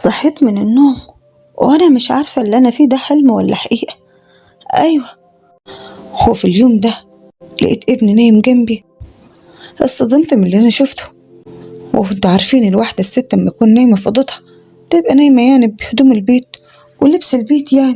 صحيت من النوم وأنا مش عارفة اللي أنا فيه ده حلم ولا حقيقة أيوة وفي اليوم ده لقيت ابني نايم جنبي اتصدمت من اللي أنا شفته وانتوا عارفين الواحدة الست لما تكون نايمة في أوضتها تبقى نايمة يعني بهدوم البيت ولبس البيت يعني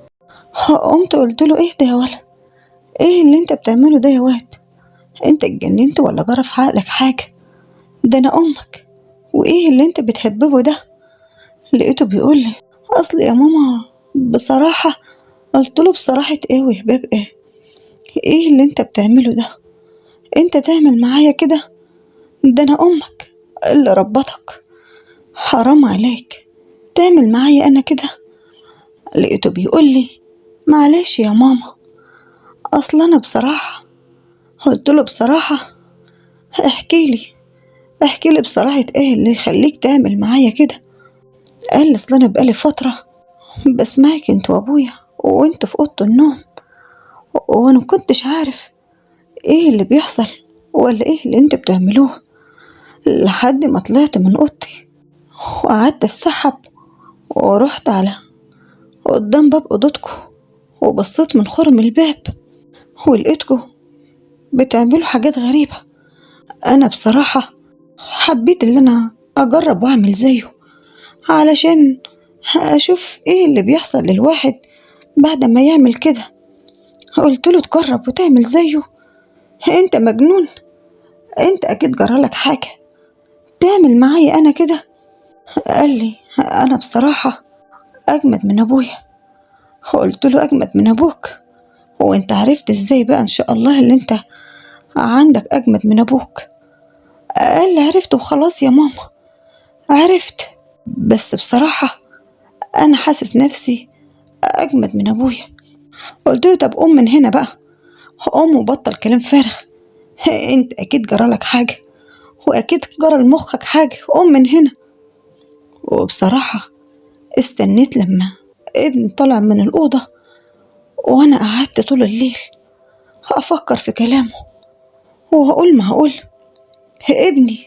قمت قلت له ايه ده يا ولا ايه اللي انت بتعمله ده يا واد انت اتجننت ولا جرى في عقلك حاجة ده انا امك وايه اللي انت بتهببه ده لقيته بيقول لي اصل يا ماما بصراحة قلت له بصراحة ايه وهباب ايه ايه اللي انت بتعمله ده انت تعمل معايا كده ده انا امك اللي ربطك حرام عليك تعمل معايا انا كده لقيته بيقول لي معلش يا ماما اصل انا بصراحة قلت له بصراحة احكي لي احكي لي بصراحة ايه اللي يخليك تعمل معايا كده قال لي اصل انا بقالي فترة بسمعك انت وابويا وانتوا في اوضة النوم وانا مكنتش عارف ايه اللي بيحصل ولا ايه اللي انتوا بتعملوه لحد ما طلعت من اوضتي وقعدت اسحب ورحت على قدام باب اوضتكم وبصيت من خرم الباب ولقيتكم بتعملوا حاجات غريبة أنا بصراحة حبيت اللي أنا أجرب وأعمل زيه علشان أشوف إيه اللي بيحصل للواحد بعد ما يعمل كده قلت له تجرب وتعمل زيه أنت مجنون أنت أكيد جرالك حاجة تعمل معايا أنا كده قال لي أنا بصراحة أجمد من أبويا قلت له أجمد من أبوك وأنت عرفت إزاي بقى إن شاء الله اللي أنت عندك أجمد من أبوك قال لي عرفت وخلاص يا ماما عرفت بس بصراحة أنا حاسس نفسي أجمد من أبويا قلت له طب قوم من هنا بقى قوم وبطل كلام فارغ أنت أكيد جرالك حاجة وأكيد جرى لمخك حاجة قوم من هنا وبصراحة استنيت لما ابني طلع من الأوضة وأنا قعدت طول الليل أفكر في كلامه وهقول ما هقول ابني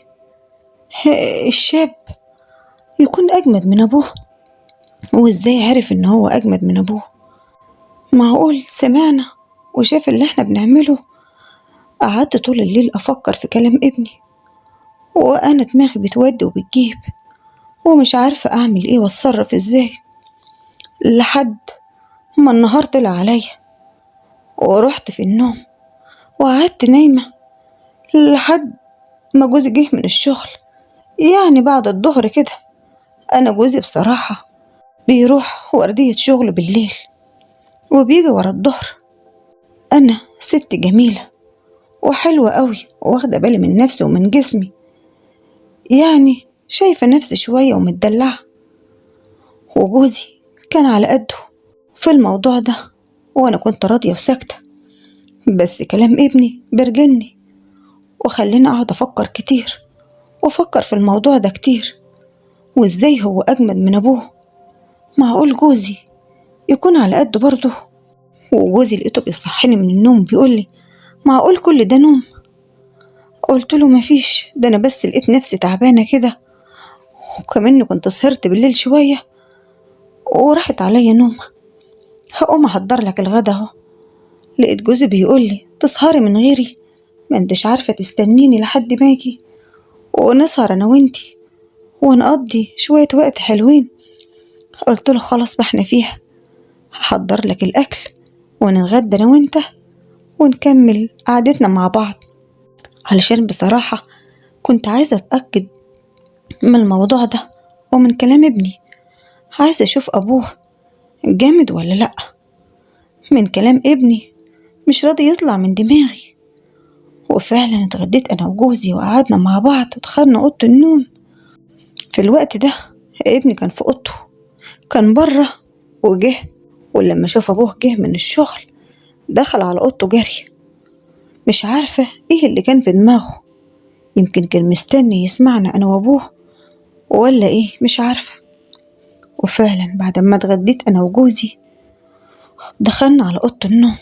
الشاب يكون أجمد من أبوه وإزاي عرف إن هو أجمد من أبوه معقول سمعنا وشاف اللي إحنا بنعمله قعدت طول الليل أفكر في كلام ابني وأنا دماغي بتود وبتجيب ومش عارفة أعمل إيه وأتصرف إزاي لحد ما النهار طلع عليا ورحت في النوم وقعدت نايمة لحد ما جوزي جه من الشغل يعني بعد الظهر كده أنا جوزي بصراحة بيروح وردية شغل بالليل وبيجي ورا الظهر أنا ست جميلة وحلوة قوي واخدة بالي من نفسي ومن جسمي يعني شايفة نفسي شوية ومتدلعة وجوزي كان على قده في الموضوع ده وأنا كنت راضية وساكتة بس كلام ابني برجني وخليني أقعد أفكر كتير وأفكر في الموضوع ده كتير وإزاي هو أجمد من أبوه معقول جوزي يكون على قده برضه وجوزي لقيته بيصحيني من النوم بيقولي معقول كل ده نوم قلت له مفيش ده أنا بس لقيت نفسي تعبانة كده وكمان كنت سهرت بالليل شوية وراحت عليا نومة هقوم أحضر لك الغدا أهو لقيت جوزي بيقول لي تسهري من غيري ما انتش عارفة تستنيني لحد ما اجي ونسهر أنا وانتي ونقضي شوية وقت حلوين قلت له خلاص ما احنا فيها هحضر لك الأكل ونتغدى أنا وانت ونكمل قعدتنا مع بعض علشان بصراحة كنت عايزة أتأكد من الموضوع ده ومن كلام ابني عايزة أشوف أبوه جامد ولا لأ من كلام ابني مش راضي يطلع من دماغي وفعلا اتغديت أنا وجوزي وقعدنا مع بعض ودخلنا أوضة النوم في الوقت ده ابني كان في أوضته كان بره وجه ولما شاف أبوه جه من الشغل دخل على أوضته جري مش عارفة إيه اللي كان في دماغه يمكن كان مستني يسمعنا أنا وأبوه ولا إيه مش عارفة وفعلا بعد ما اتغديت أنا وجوزي دخلنا على أوضة النوم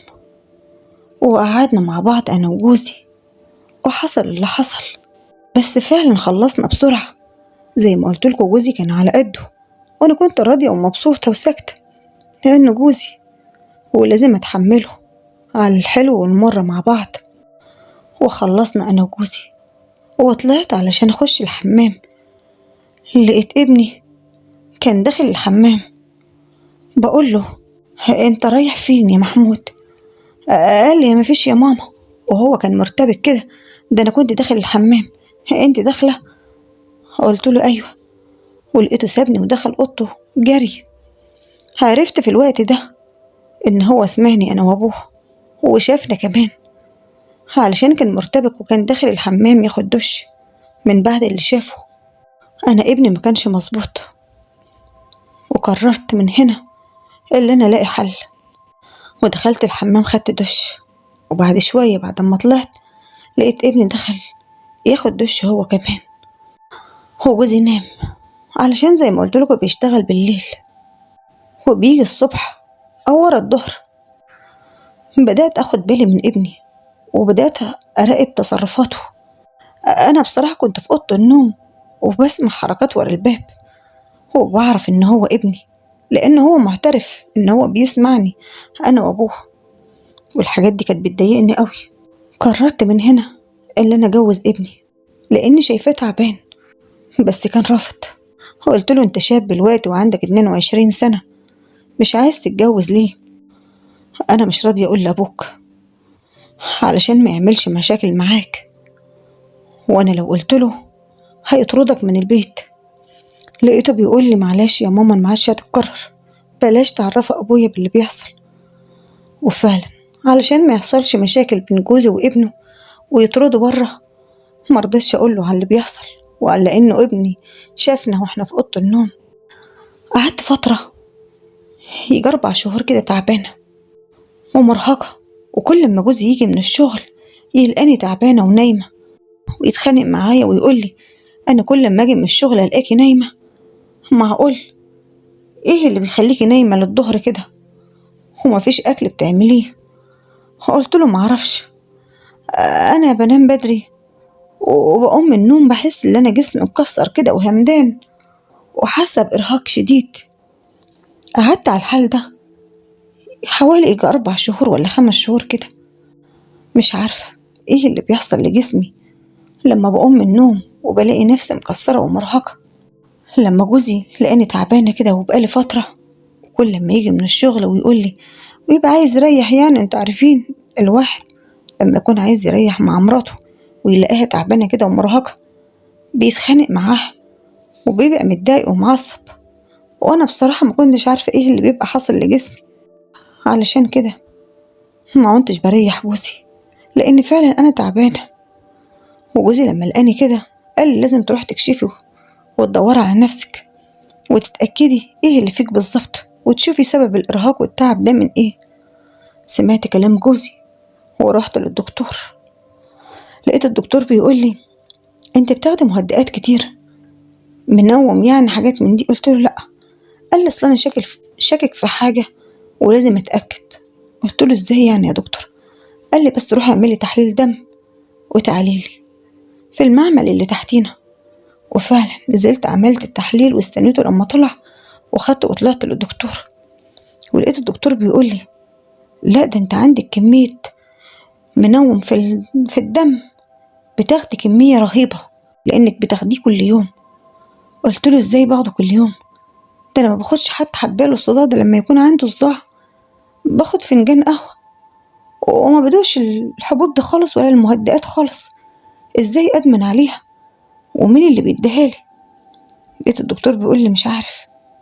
وقعدنا مع بعض أنا وجوزي وحصل اللي حصل بس فعلا خلصنا بسرعة زي ما قلتلكوا جوزي كان على قده وأنا كنت راضية ومبسوطة وساكتة لأنه جوزي ولازم أتحمله على الحلو والمر مع بعض وخلصنا أنا وجوزي وطلعت علشان أخش الحمام لقيت ابني كان داخل الحمام بقول له انت رايح فين يا محمود قال لي مفيش يا ماما وهو كان مرتبك كده ده انا كنت داخل الحمام انت داخله قلت له ايوه ولقيته سابني ودخل اوضته جري عرفت في الوقت ده ان هو سمعني انا وابوه وشافنا كمان علشان كان مرتبك وكان داخل الحمام ياخد دش من بعد اللي شافه انا ابني ما كانش مظبوط وقررت من هنا اللي انا الاقي حل ودخلت الحمام خدت دش وبعد شوية بعد ما طلعت لقيت ابني دخل ياخد دش هو كمان هو جوزي نام علشان زي ما قلت لكم بيشتغل بالليل وبيجي الصبح أو ورا الظهر بدأت أخد بالي من ابني وبدأت أراقب تصرفاته أنا بصراحة كنت في أوضة النوم وبسمع حركات ورا الباب وبعرف إن هو ابني لأن هو معترف إن هو بيسمعني أنا وأبوه والحاجات دي كانت بتضايقني قوي قررت من هنا إن أنا أجوز ابني لأني شايفاه تعبان بس كان رافض قلت له أنت شاب دلوقتي وعندك اتنين وعشرين سنة مش عايز تتجوز ليه أنا مش راضية أقول لأبوك علشان ما يعملش مشاكل معاك وأنا لو قلت له هيطردك من البيت لقيته بيقول لي معلش يا ماما المعاش هتتكرر بلاش تعرفي أبويا باللي بيحصل وفعلا علشان ما يحصلش مشاكل بين جوزي وابنه ويطرده بره مرضتش أقوله على اللي بيحصل وقال لأنه ابني شافنا واحنا في أوضة النوم قعدت فترة يجي أربع شهور كده تعبانة ومرهقة وكل ما جوزي يجي من الشغل يلقاني تعبانة ونايمة ويتخانق معايا ويقولي أنا كل ما أجي من الشغل ألاقيكي نايمة معقول إيه اللي بيخليكي نايمة للظهر كده ومفيش أكل بتعمليه قلت له معرفش أنا بنام بدري وبقوم من النوم بحس إن أنا جسمي مكسر كده وهمدان وحاسة بإرهاق شديد قعدت على الحال ده حوالي يجي أربع شهور ولا خمس شهور كده مش عارفة إيه اللي بيحصل لجسمي لما بقوم من النوم وبلاقي نفسي مكسرة ومرهقة لما جوزي لقاني تعبانة كده وبقالي فترة كل ما يجي من الشغل ويقول لي ويبقى عايز يريح يعني انتوا عارفين الواحد لما يكون عايز يريح مع مراته ويلاقيها تعبانة كده ومرهقة بيتخانق معاها وبيبقى متضايق ومعصب وأنا بصراحة ما كنتش عارفة إيه اللي بيبقى حاصل لجسمي علشان كده ما كنتش بريح جوزي لأن فعلا أنا تعبانة وجوزي لما لقاني كده قال لي لازم تروح تكشفي وتدوري على نفسك وتتأكدي إيه اللي فيك بالظبط وتشوفي سبب الإرهاق والتعب ده من إيه سمعت كلام جوزي ورحت للدكتور لقيت الدكتور بيقول لي انت بتاخدي مهدئات كتير منوم يعني حاجات من دي قلت له لا قال لي اصل انا شاكك شاكك في حاجه ولازم اتاكد قلت له ازاي يعني يا دكتور قال لي بس روحي اعملي تحليل دم وتعالي لي في المعمل اللي تحتينا وفعلا نزلت عملت التحليل واستنيته لما طلع وخدته وطلعت للدكتور ولقيت الدكتور بيقول لي لا ده انت عندك كميه منوم في في الدم بتاخدي كمية رهيبة لأنك بتاخديه كل يوم قلت له ازاي باخده كل يوم ده أنا ما باخدش حتى حباله الصداع لما يكون عنده صداع باخد فنجان قهوة وما بدوش الحبوب دي خالص ولا المهدئات خالص ازاي أدمن عليها ومين اللي بيديهالي لقيت الدكتور بيقول لي مش عارف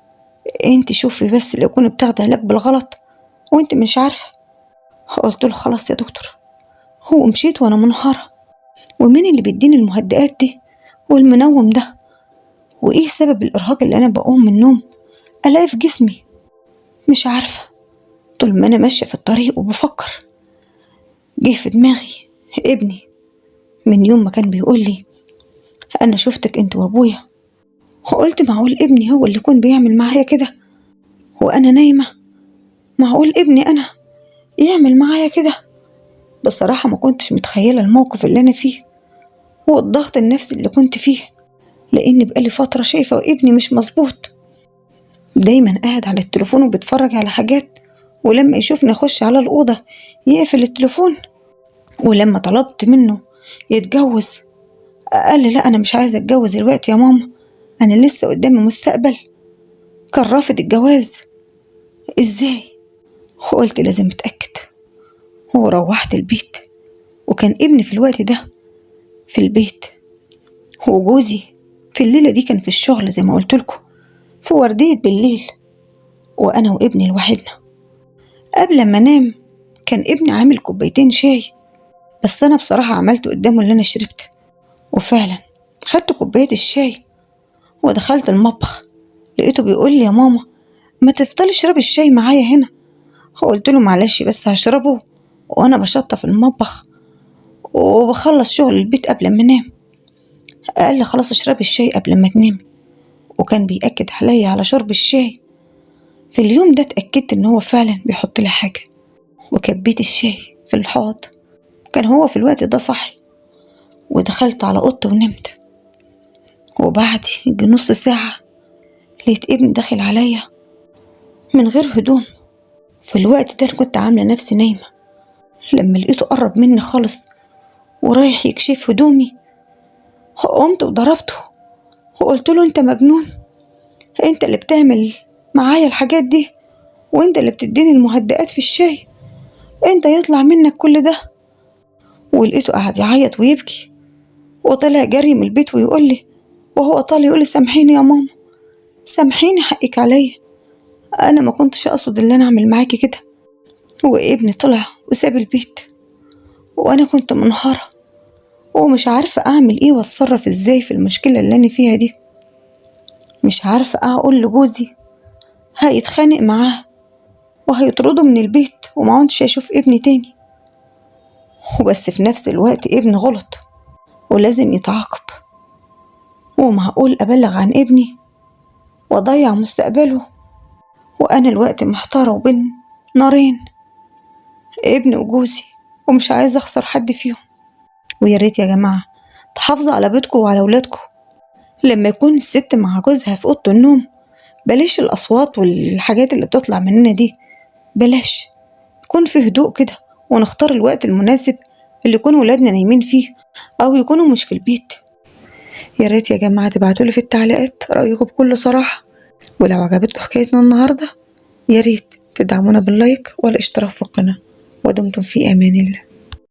انت شوفي بس لو كنت بتاخدي علاج بالغلط وانت مش عارفة قلت له خلاص يا دكتور هو مشيت وانا منهارة ومين اللي بيديني المهدئات دي والمنوم ده وايه سبب الارهاق اللي انا بقوم من النوم الاقي في جسمي مش عارفة طول ما انا ماشية في الطريق وبفكر جه في دماغي ابني من يوم ما كان بيقول لي انا شفتك انت وابويا وقلت معقول ابني هو اللي يكون بيعمل معايا كده وانا نايمة معقول ابني انا يعمل معايا كده بصراحة ما كنتش متخيلة الموقف اللي أنا فيه والضغط النفسي اللي كنت فيه لأني بقالي فترة شايفة ابني مش مظبوط دايما قاعد على التليفون وبيتفرج على حاجات ولما يشوفني اخش على الأوضة يقفل التليفون ولما طلبت منه يتجوز قال لي لا أنا مش عايزة أتجوز دلوقتي يا ماما أنا لسه قدامي مستقبل كان رافض الجواز إزاي؟ وقلت لازم أتأكد وروحت البيت وكان ابني في الوقت ده في البيت وجوزي في الليلة دي كان في الشغل زي ما قلت لكم في وردية بالليل وأنا وابني لوحدنا قبل ما أنام كان ابني عامل كوبايتين شاي بس أنا بصراحة عملت قدامه اللي أنا شربت وفعلا خدت كوباية الشاي ودخلت المطبخ لقيته بيقول لي يا ماما ما تفضلي اشربي الشاي معايا هنا قلت له معلش بس هشربه وانا بشطف المطبخ وبخلص شغل البيت قبل ما انام قال لي خلاص اشربي الشاي قبل ما تنامي وكان بيأكد عليا على شرب الشاي في اليوم ده اتأكدت ان هو فعلا بيحط لي حاجة وكبيت الشاي في الحوض كان هو في الوقت ده صحي ودخلت على اوضتي ونمت وبعد يجي نص ساعة لقيت ابني داخل عليا من غير هدوم في الوقت ده أنا كنت عاملة نفسي نايمة لما لقيته قرب مني خالص ورايح يكشف هدومي قمت وضربته وقلت له انت مجنون انت اللي بتعمل معايا الحاجات دي وانت اللي بتديني المهدئات في الشاي انت يطلع منك كل ده ولقيته قاعد يعيط ويبكي وطلع جري من البيت ويقول لي وهو طالع يقول لي سامحيني يا ماما سامحيني حقك عليا انا ما كنتش اقصد ان انا اعمل معاكي كده وابني طلع وساب البيت وانا كنت منهارة ومش عارفة اعمل ايه واتصرف ازاي في المشكلة اللي انا فيها دي مش عارفة اقول لجوزي هيتخانق معاه وهيطرده من البيت ومعودش اشوف ابني تاني وبس في نفس الوقت ابني غلط ولازم يتعاقب ومعقول ابلغ عن ابني واضيع مستقبله وانا الوقت محتارة وبين نارين ابني وجوزي ومش عايزة اخسر حد فيهم ويا ريت يا جماعة تحافظوا على بيتكم وعلى ولادكم لما يكون الست مع جوزها في اوضه النوم بلاش الاصوات والحاجات اللي بتطلع مننا دي بلاش يكون في هدوء كده ونختار الوقت المناسب اللي يكون ولادنا نايمين فيه او يكونوا مش في البيت يا ريت يا جماعة تبعتولي في التعليقات رأيكم بكل صراحة ولو عجبتكم حكايتنا النهاردة يا ريت تدعمونا باللايك والاشتراك في القناة ودمتم في أمان الله